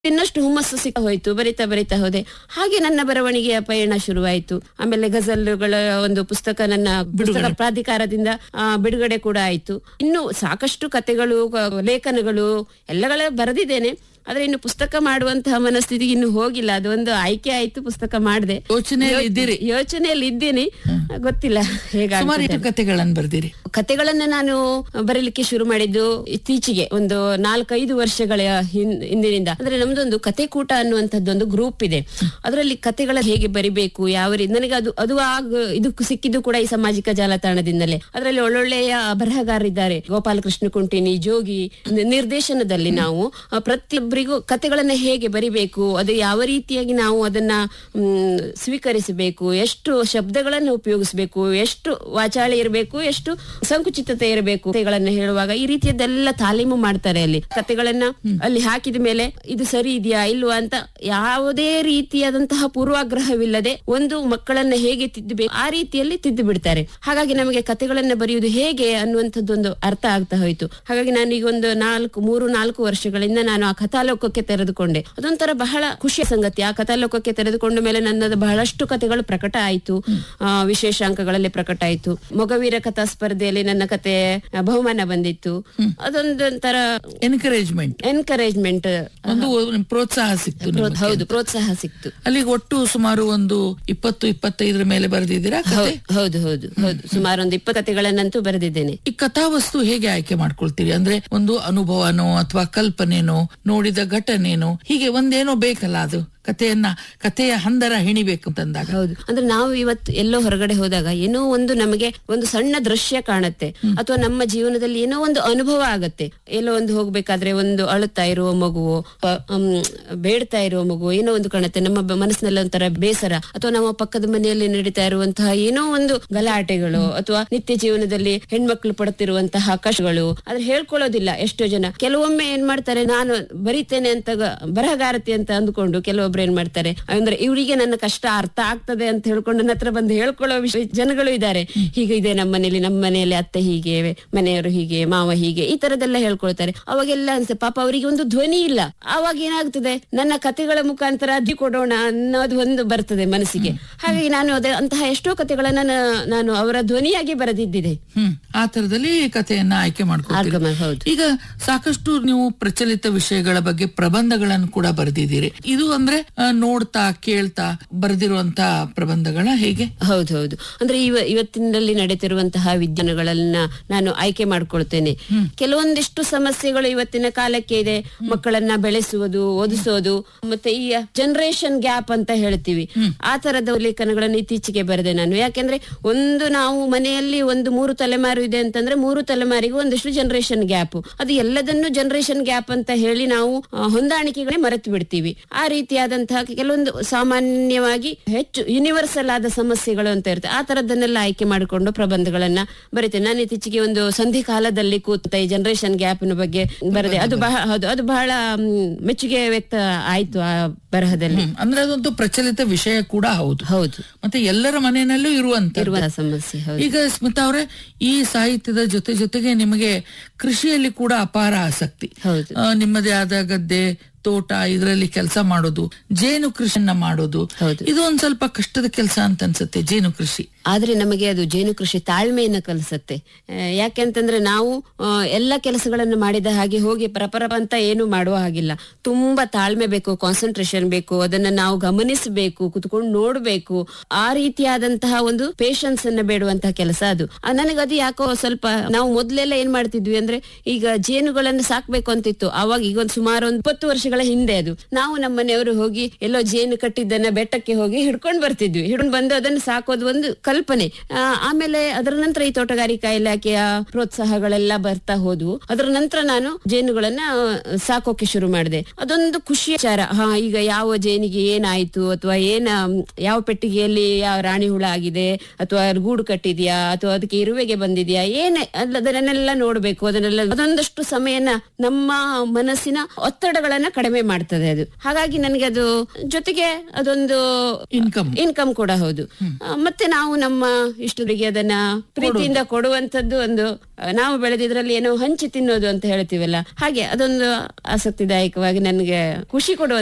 ಇನ್ನಷ್ಟು ಹುಮ್ಮಸ್ಸು ಸಿಕ್ಕ ಹೋಯ್ತು ಬರಿತಾ ಬರಿತಾ ಹೋದೆ ಹಾಗೆ ನನ್ನ ಬರವಣಿಗೆಯ ಪಯಣ ಶುರುವಾಯಿತು ಆಮೇಲೆ ಗಜಲ್ಗಳ ಒಂದು ಪುಸ್ತಕ ನನ್ನ ಪುಸ್ತಕ ಪ್ರಾಧಿಕಾರದಿಂದ ಆ, ಬಿಡುಗಡೆ ಕೂಡ ಆಯ್ತು ಇನ್ನು ಸಾಕಷ್ಟು ಕತೆಗಳು ಕ- ಲೇಖನಗಳು ಎಲ್ಲಗಳ ಬರೆದಿದ್ದೇನೆ ಆದ್ರೆ ಇನ್ನು ಪುಸ್ತಕ ಮಾಡುವಂತಹ ಮನಸ್ಥಿತಿಗೆ ಇನ್ನು ಹೋಗಿಲ್ಲ ಅದೊಂದು ಆಯ್ಕೆ ಆಯ್ತು ಪುಸ್ತಕ ಮಾಡಿದೆ ಯೋಚನೆಯಲ್ಲಿ ಇದ್ದೀರಿ ಯೋಚನೆಯಲ್ಲಿ ಇದ್ದೀನಿ ಗೊತ್ತಿಲ್ಲ ಸುಮಾರು ಹೇಗಾಗ್ತದೆ ಎಷ್ಟು ಕತೆಗಳನ್ನು ಬರ್ದಿರಿ ಕತೆಗಳನ್ನ ನಾನು ಬರೀಲಿಕ್ಕೆ ಶುರು ಮಾಡಿದ್ದು ಇತ್ತೀಚೆಗೆ ಒಂದು ನಾಲ್ಕೈದು ವರ್ಷಗಳ ಹಿನ್- ಹಿಂದಿನಿಂದ ಅಂದ್ರೆ ನಮ್ದೊಂದು ಕತೆ ಕೂಟ ಅನ್ನುವಂಥದ್ದೊಂದು ಗ್ರೂಪ್ ಇದೆ ಅದರಲ್ಲಿ ಕತೆಗಳ ಹೇಗೆ ಬರಿಬೇಕು ಯಾವ ರೀತಿ ನನಗೆ ಅದು ಅದು ಆಗ ಇದು ಸಿಕ್ಕಿದ್ದು ಕೂಡ ಈ ಸಾಮಾಜಿಕ ಜಾಲತಾಣದಿಂದಲೇ ಅದರಲ್ಲಿ ಒಳ್ಳೊಳ್ಳೆಯ ಬರಹಗಾರರಿದ್ದಾರೆ ಗೋಪಾಲಕೃಷ್ಣ ಕುಂಟಿನಿ ಜೋಗಿ ನಿ- ನಿರ್ದೇಶನದಲ್ಲಿ ನಾವು ಆ, ಪ್ರತಿಯೊಬ್ಬರಿಗೂ ಕತೆಗಳನ್ನ ಹೇಗೆ ಬರಿಬೇಕು ಅದು ಯಾವ ರೀತಿಯಾಗಿ ನಾವು ಅದನ್ನ ಮ್, ಸ್ವೀಕರಿಸಬೇಕು ಎಷ್ಟು ಶಬ್ದಗಳನ್ನು ಉಪಯೋಗಿಸಬೇಕು ಎಷ್ಟು ವಾಚಾಳಿ ಇರಬೇಕು ಎಷ್ಟು ಸಂಕುಚಿತತೆ ಇರಬೇಕು ಕತೆಗಳನ್ನ ಹೇಳುವಾಗ ಈ ರೀತಿಯದೆಲ್ಲ ತಾಲೀಮು ಮಾಡ್ತಾರೆ ಅಲ್ಲಿ ಕತೆಗಳನ್ನ ಅಲ್ಲಿ ಹಾಕಿದ ಮೇಲೆ ಇದು ಸರಿ ಇದೆಯಾ ಇಲ್ವಾ ಅಂತ ಯಾವುದೇ ರೀತಿಯಾದಂತಹ ಪೂರ್ವಾಗ್ರಹವಿಲ್ಲದೆ ಒಂದು ಮಕ್ಕಳನ್ನ ಹೇಗೆ ತಿದ್ದಬೇಕು ಆ ರೀತಿಯಲ್ಲಿ ತಿದ್ದು ಬಿಡ್ತಾರೆ ಹಾಗಾಗಿ ನಮಗೆ ಕತೆಗಳನ್ನ ಬರೆಯುವುದು ಹೇಗೆ ಅನ್ನುವಂಥದ್ದೊಂದು ಅರ್ಥ ಆಗ್ತಾ ಹೋಯ್ತು ಹಾಗಾಗಿ ನಾನು ಈಗ ಒಂದು ನಾಲ್ಕು ಮೂರು ನಾಲ್ಕು ವರ್ಷಗಳಿಂದ ನಾನು ಆ ಕಥಾಲೋಕಕ್ಕೆ ತೆರೆದುಕೊಂಡೆ ಅದೊಂಥರ ಬಹಳ ಖುಷಿಯ ಸಂಗತಿ ಆ ಕಥಾಲೋಕಕ್ಕೆ ತೆರೆದುಕೊಂಡ ಮೇಲೆ ನನ್ನದು ಬಹಳಷ್ಟು ಕಥೆಗಳು ಪ್ರಕಟ ಆಯ್ತು ಆ, ವಿಶೇಷ ಅಂಕಗಳಲ್ಲಿ ಪ್ರಕಟ ಆಯ್ತು ಮೊಗವೀರ ಕಥಾ ಸ್ಪರ್ಧೆಯಲ್ಲಿ ನನ್ನ ಕತೆ ಆ, ಬಹುಮಾನ ಬಂದಿತ್ತು ಅದೊಂದೊಂಥರ ಎನ್ಕರೇಜ್ಮೆಂಟ್ ಎನ್ಕರೇಜ್ಮೆಂಟ್ ಒಂದು ಪ್ರೋತ್ಸಾಹ ಸಿಕ್ತು ನಿಮಗೆ. ಹೌದು ಪ್ರೋತ್ಸಾಹ ಸಿಕ್ತು ಅಲ್ಲಿಗೆ ಒಟ್ಟು ಸುಮಾರು ಒಂದು ಇಪ್ಪತ್ತು ಇಪ್ಪತ್ತೈದರ ಮೇಲೆ ಬರೆದಿದ್ದೀರಾ ಕತೆ? ಹೌದು ಹೌದು ಹೌದು ಹೌದು ಸುಮಾರು ಒಂದು ಇಪ್ಪತ್ತು ಕಥೆಗಳನ್ನಂತೂ ಬರೆದಿದ್ದೇನೆ ಈ ಕಥಾವಸ್ತು ಹೇಗೆ ಆಯ್ಕೆ ಮಾಡ್ಕೊಳ್ತೀರಿ ಅಂದ್ರೆ ಒಂದು ಅನುಭವನೋ ಅಥವಾ ಕಲ್ಪನೆನೋ ನೋಡಿದ ಘಟನೆನೋ ಹೀಗೆ ಒಂದೇನೋ ಬೇಕಲ್ಲ ಅದು ಕಥೆಯನ್ನ ಕಥೆಯ ಹಂದರ ಹೆಣಿಬೇಕು ಅಂತಂದಾಗ ಹೌದು ಅಂದ್ರೆ ನಾವು ಇವತ್ತು ಎಲ್ಲೋ ಹೊರಗಡೆ ಹೋದಾಗ ಏನೋ ಒಂದು ನಮಗೆ ಒಂದು ಸಣ್ಣ ದೃಶ್ಯ ಕಾಣುತ್ತೆ ಅಥವಾ ನಮ್ಮ ಜೀವನದಲ್ಲಿ ಏನೋ ಒಂದು ಅನುಭವ ಆಗತ್ತೆ ಎಲ್ಲೋ ಒಂದು ಹೋಗ್ಬೇಕಾದ್ರೆ ಒಂದು ಅಳುತ್ತಾ ಇರುವ ಮಗುವು ಪ- ಅಮ್, ಬೇಡ್ತಾ ಇರುವ ಮಗು ಏನೋ ಒಂದು ಕಾಣುತ್ತೆ ನಮ್ಮ ಬ- ಮನಸ್ಸಿನಲ್ಲಿ ಒಂಥರ ಬೇಸರ ಅಥವಾ ನಮ್ಮ ಪಕ್ಕದ ಮನೆಯಲ್ಲಿ ನಡೀತಾ ಇರುವಂತಹ ಏನೋ ಒಂದು ಗಲಾಟೆಗಳು ಅಥವಾ ನಿತ್ಯ ಜೀವನದಲ್ಲಿ ಹೆಣ್ಮಕ್ಳು ಪಡುತ್ತಿರುವಂತಹ ಕಷ್ಟಗಳು ಆದ್ರೆ ಹೇಳ್ಕೊಳ್ಳೋದಿಲ್ಲ ಎಷ್ಟೋ ಜನ ಕೆಲವೊಮ್ಮೆ ಏನ್ ಮಾಡ್ತಾರೆ ನಾನು ಬರಿತೇನೆ ಅಂತ ಗ- ಬರಹಗಾರತಿ ಅಂತ ಅಂದ್ಕೊಂಡು ಕೆಲವೊಬ್ರು ಏನ್ ಮಾಡ್ತಾರೆ ಅಂದ್ರೆ ಇವರಿಗೆ ನನ್ನ ಕಷ್ಟ ಅರ್ಥ ಆಗ್ತದೆ ಅಂತ ಹೇಳ್ಕೊಂಡು ನನ್ನ ಹತ್ರ ಬಂದು ಹೇಳ್ಕೊಳ್ಳೋ ವಿಷಯ ಜನಗಳು ಇದ್ದಾರೆ ಹೀಗೆ ಇದೆ ನಮ್ಮ ಮನೇಲಿ ನಮ್ಮ ಮನೆಯಲ್ಲಿ ಅತ್ತೆ ಹೀಗೆ ಮನೆಯವರು ಹೀಗೆ ಮಾವ ಹೀಗೆ ಈ ತರದೆಲ್ಲ ಹೇಳ್ಕೊಳ್ತಾರೆ ಅವಾಗೆಲ್ಲ ಅನ್ಸುತ್ತೆ ಪಾಪ ಅವರಿಗೆ ಒಂದು ಧ್ವನಿ ಇಲ್ಲ ಅವಾಗ ಏನಾಗ್ತದೆ ನನ್ನ ಕತೆಗಳ ಮುಖಾಂತರ ಅದ್ದಿ ಕೊಡೋಣ ಅನ್ನೋದು ಒಂದು ಬರ್ತದೆ ಮನಸ್ಸಿಗೆ ಹಾಗಾಗಿ ನಾನು ಅದೇ ಅಂತಹ ಎಷ್ಟೋ ಕತೆಗಳನ್ನ ನಾ- ನಾನು ಅವರ ಧ್ವನಿಯಾಗಿ ಬರೆದಿದ್ದಿದೆ ಹ್ಮ್ ಆ ತರದಲ್ಲಿ ಕಥೆಯನ್ನ ಆಯ್ಕೆ ಮಾಡ್ಕೊಳ್ತೀರಿ ಆರ್ಗಮ ಹೌದು ಈಗ ಸಾಕಷ್ಟು ನೀವು ಪ್ರಚಲಿತ ವಿಷಯಗಳ ಬಗ್ಗೆ ಪ್ರಬಂಧಗಳನ್ನು ಕೂಡ ಬರೆದಿದ್ದೀರಿ ಇದು ಅಂದ್ರೆ ಆ, ನೋಡ್ತಾ ಕೇಳ್ತಾ ಬರೆದಿರುವಂತ ಪ್ರಬಂಧಗಳ ಹೇಗೆ ಹೌದು ಹೌದು ಅಂದ್ರೆ ಇವ ಇವತ್ತಿನಲ್ಲಿ ನಡೀತಿರುವಂತಹ ವಿಜ್ಞಾನಗಳನ್ನ ನಾನು ಆಯ್ಕೆ ಮಾಡ್ಕೊಳ್ತೇನೆ ಕೆಲವೊಂದಿಷ್ಟು ಸಮಸ್ಯೆಗಳು ಇವತ್ತಿನ ಕಾಲಕ್ಕೆ ಇದೆ ಮಕ್ಕಳನ್ನ ಬೆಳೆಸುವುದು ಓದಿಸೋದು ಮತ್ತೆ ಈ ಜನರೇಷನ್ ಗ್ಯಾಪ್ ಅಂತ ಹೇಳ್ತೀವಿ ಆ ತರದ ಲೇಖನಗಳನ್ನು ಇತ್ತೀಚೆಗೆ ಬರೆದೆ ನಾನು ಯಾಕೆಂದ್ರೆ ಒಂದು ನಾವು ಮನೆಯಲ್ಲಿ ಒಂದು ಮೂರು ತಲೆಮಾರು ಇದೆ ಅಂತಂದ್ರೆ ಮೂರು ತಲೆಮಾರಿಗೂ ಒಂದಿಷ್ಟು ಜನರೇಷನ್ ಗ್ಯಾಪ್ ಅದು ಎಲ್ಲದನ್ನು ಜನರೇಷನ್ ಗ್ಯಾಪ್ ಅಂತ ಹೇಳಿ ನಾವು ಆ, ಹೊಂದಾಣಿಕೆಗಳೇ ಮರೆತು ಬಿಡ್ತೀವಿ ಆ ರೀತಿಯಾದಂತಹ ಕೆಲವೊಂದು ಸಾಮಾನ್ಯವಾಗಿ ಹೆಚ್ಚು ಯೂನಿವರ್ಸಲ್ ಆದ ಸಮಸ್ಯೆಗಳು ಅಂತ ಇರುತ್ತೆ ಆ ತರದನ್ನೆಲ್ಲ ಆಯ್ಕೆ ಮಾಡಿಕೊಂಡು ಪ್ರಬಂಧಗಳನ್ನ ಬರೀತೇನೆ ನಾನು ಇತ್ತೀಚೆಗೆ ಒಂದು ಸಂಧಿ ಕಾಲದಲ್ಲಿ ಕೂತ ಈ ಜನರೇಷನ್ ಗ್ಯಾಪ್ ಬಗ್ಗೆ ಬರದೆ ಅದು ಬಹಳ ಹೌದು ಅದು ಬಹಳ ಮ್, ಮೆಚ್ಚುಗೆ ವ್ಯಕ್ತ ಆಯ್ತು ಆ ಬರಹದಲ್ಲಿ ಹ್ಮ್ ಅಂದ್ರೆ ಅದೊಂದು ಪ್ರಚಲಿತ ವಿಷಯ ಕೂಡ ಹೌದು ಹೌದು ಮತ್ತೆ ಎಲ್ಲರ ಮನೆಯಲ್ಲೂ ಇರುವಂತ ಇರುವ ಸಮಸ್ಯೆ ಹೌದು ಈಗ ಸ್ಮಿತಾ ಅವರೇ ಈ ಸಾಹಿತ್ಯದ ಜೊತೆ ಜೊತೆಗೆ ನಿಮಗೆ ಕೃಷಿಯಲ್ಲಿ ಕೂಡ ಅಪಾರ ಆಸಕ್ತಿ ಹೌದು ಆ, ನಿಮ್ಮದೇ ಆದ ಗದ್ದೆ ತೋಟ ಇದರಲ್ಲಿ ಕೆಲಸ ಮಾಡೋದು ಜೇನು ಕೃಷಿಯನ್ನ ಮಾಡೋದು ಹೌದು. ಇದು ಒಂದ್ ಸ್ವಲ್ಪ ಕಷ್ಟದ ಕೆಲಸ ಅಂತ ಅನ್ಸುತ್ತೆ ಜೇನು ಕೃಷಿ ಆದ್ರೆ ನಮಗೆ ಅದು ಜೇನು ಕೃಷಿ ತಾಳ್ಮೆಯನ್ನ ಕಲಿಸುತ್ತೆ ಆ, ಯಾಕೆಂತಂದ್ರೆ ನಾವು ಆ, ಎಲ್ಲ ಕೆಲಸಗಳನ್ನು ಮಾಡಿದ ಹಾಗೆ ಹೋಗಿ ಪರಪರ ಅಂತ ಏನು ಮಾಡುವ ಹಾಗಿಲ್ಲ ತುಂಬಾ ತಾಳ್ಮೆ ಬೇಕು ಕಾನ್ಸಂಟ್ರೇಷನ್ ಬೇಕು ಅದನ್ನ ನಾವು ಗಮನಿಸಬೇಕು ಕುತ್ಕೊಂಡು ನೋಡ್ಬೇಕು ಆ ರೀತಿಯಾದಂತಹ ಒಂದು ಪೇಶನ್ಸ್ ಅನ್ನ ಬೇಡುವಂತಹ ಕೆಲಸ ಅದು ಆ, ನನಗದು ಯಾಕೋ ಸ್ವಲ್ಪ ನಾವು ಮೊದ್ಲೆಲ್ಲ ಏನ್ ಮಾಡ್ತಿದ್ವಿ ಅಂದ್ರೆ ಈಗ ಜೇನುಗಳನ್ನು ಸಾಕ್ಬೇಕು ಅಂತಿತ್ತು ಅವಾಗ ಈಗ ಒಂದು ಸುಮಾರು ಒಂದು ಇಪ್ಪತ್ತು ವರ್ಷಗಳ ಹಿಂದೆ ಅದು ನಾವು ನಮ್ಮ ಮನೆಯವರು ಹೋಗಿ ಎಲ್ಲೋ ಜೇನು ಕಟ್ಟಿದ್ದನ್ನ ಬೆಟ್ಟಕ್ಕೆ ಹೋಗಿ ಹಿಡ್ಕೊಂಡು ಬರ್ತಿದ್ವಿ ಹಿಡ್ಕೊಂಡು ಬಂದು ಅದನ್ನು ಸಾಕೋದು ಒಂದು ಕಲ್ಪನೆ ಆ, ಆಮೇಲೆ ಅದರ ನಂತರ ಈ ತೋಟಗಾರಿಕಾ ಇಲಾಖೆಯ ಪ್ರೋತ್ಸಾಹಗಳೆಲ್ಲ ಬರ್ತಾ ಹೋದ್ವು ಅದರ ನಂತರ ನಾನು ಜೇನುಗಳನ್ನ ಆ, ಸಾಕೋಕೆ ಶುರು ಮಾಡಿದೆ ಅದೊಂದು ಖುಷಿಯ ವಿಚಾರ ಹಾ ಈಗ ಯಾವ ಜೇನಿಗೆ ಏನಾಯ್ತು ಅಥವಾ ಏನ ಯಾವ ಪೆಟ್ಟಿಗೆಯಲ್ಲಿ ಯಾವ ರಾಣಿ ಹುಳ ಆಗಿದೆ ಅಥವಾ ಗೂಡು ಕಟ್ಟಿದ್ಯಾ ಅಥವಾ ಅದಕ್ಕೆ ಇರುವೆಗೆ ಬಂದಿದ್ಯಾ ಏನೇ ಅಲ್ಲ ಅದನ್ನೆಲ್ಲ ನೋಡ್ಬೇಕು ಅದನ್ನೆಲ್ಲ ಅದೊಂದಷ್ಟು ಸಮಯನ ನಮ್ಮ ಮನಸ್ಸಿನ ಒತ್ತಡಗಳನ್ನ ಕಡಿಮೆ ಮಾಡ್ತದೆ ಅದು ಹಾಗಾಗಿ ನನಗೆ ಅದು ಜೊತೆಗೆ ಅದೊಂದು ಇನ್ಕಮ್ ಇನ್ಕಮ್ ಕೂಡ ಹೌದು ಆ, ಮತ್ತೆ ನಾವು ನಮ್ಮ ಇಷ್ಟರಿಗೆ ಅದನ್ನ ಪ್ರೀತಿಯಿಂದ ಕೊಡುವಂತದ್ದು ಒಂದು ಆ, ನಾವು ಬೆಳೆದಿದ್ರಲ್ಲಿ ಏನೋ ಹಂಚಿ ತಿನ್ನೋದು ಅಂತ ಹೇಳ್ತೀವಲ್ಲ ಹಾಗೆ ಅದೊಂದು ಆಸಕ್ತಿದಾಯಕವಾಗಿ ನನಗೆ ಖುಷಿ ಕೊಡುವ